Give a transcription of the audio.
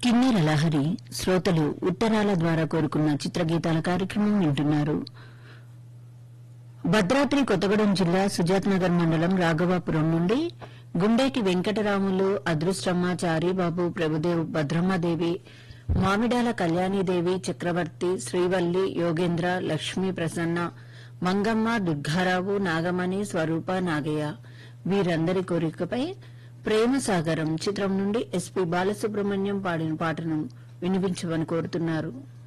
కిన్నెర లహరి శ్రోతలు ఉత్తరాల ద్వారా కోరుకున్న చిత్రగీతాల కార్యక్రమం వింటున్నారు భద్రాద్రి కొత్తగూడెం జిల్లా సుజాత్నగర్ మండలం రాఘవాపురం నుండి గుండేటి వెంకటరాములు అదృష్టమ్మ చారీబాబు ప్రభుదేవ్ భద్రమ్మదేవి మామిడాల కళ్యాణీదేవి చక్రవర్తి శ్రీవల్లి యోగేంద్ర లక్ష్మీ ప్రసన్న మంగమ్మ దుర్గారావు నాగమణి స్వరూప నాగయ్య వీరందరి కోరికపై ప్రేమ సాగరం చిత్రం నుండి ఎస్పీ బాలసుబ్రహ్మణ్యం పాడిన పాటను వినిపించమని కోరుతున్నారు